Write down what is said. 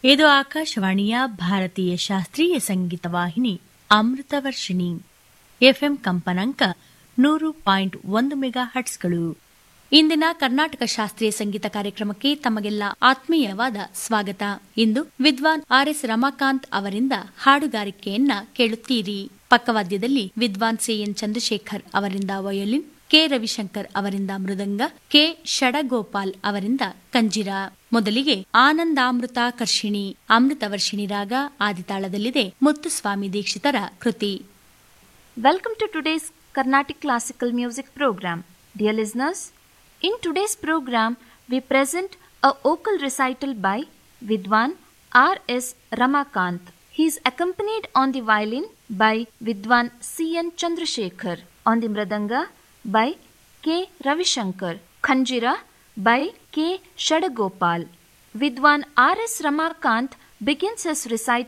ಇದು ಆಕಾಶವಾಣಿಯ ಭಾರತೀಯ ಶಾಸ್ತ್ರೀಯ ಸಂಗೀತ ವಾಹಿನಿ ಅಮೃತ ವರ್ಷಿಣಿ ಎಫ್ಎಂ ಕಂಪನಾಂಕ ನೂರು ಪಾಯಿಂಟ್ ಒಂದು ಮೆಗಾ ಹಟ್ಸ್ಗಳು ಇಂದಿನ ಕರ್ನಾಟಕ ಶಾಸ್ತ್ರೀಯ ಸಂಗೀತ ಕಾರ್ಯಕ್ರಮಕ್ಕೆ ತಮಗೆಲ್ಲ ಆತ್ಮೀಯವಾದ ಸ್ವಾಗತ ಇಂದು ವಿದ್ವಾನ್ ಆರ್ ಎಸ್ ರಮಾಕಾಂತ್ ಅವರಿಂದ ಹಾಡುಗಾರಿಕೆಯನ್ನ ಕೇಳುತ್ತೀರಿ ಪಕ್ಕವಾದ್ಯದಲ್ಲಿ ವಿದ್ವಾನ್ ಸಿಎನ್ ಚಂದ್ರಶೇಖರ್ ಅವರಿಂದ ವಯೋಲಿನ್ ಕೆ ರವಿಶಂಕರ್ ಅವರಿಂದ ಮೃದಂಗ ಕೆ ಷಡಗೋಪಾಲ್ ಅವರಿಂದ ಕಂಜಿರ ಮೊದಲಿಗೆ ಆನಂದಾಮೃತಾಕರ್ಷಿಣಿ ಅಮೃತ ವರ್ಷಿಣಿ ರಾಗ ಆದಿತಾಳದಲ್ಲಿದೆ ಮುತ್ತುಸ್ವಾಮಿ ದೀಕ್ಷಿತರ ಕೃತಿ Welcome to today's Carnatic Classical Music program. Dear listeners, in today's program we present a vocal recital by Vidwan R. S. Ramakant. He is accompanied on the violin by Vidwan C. N. Chandrasekhar, on the mridanga by K. Ravishankar, Khanjira by K. Shadagopal. Vidwan R. S. Ramakant begins his recital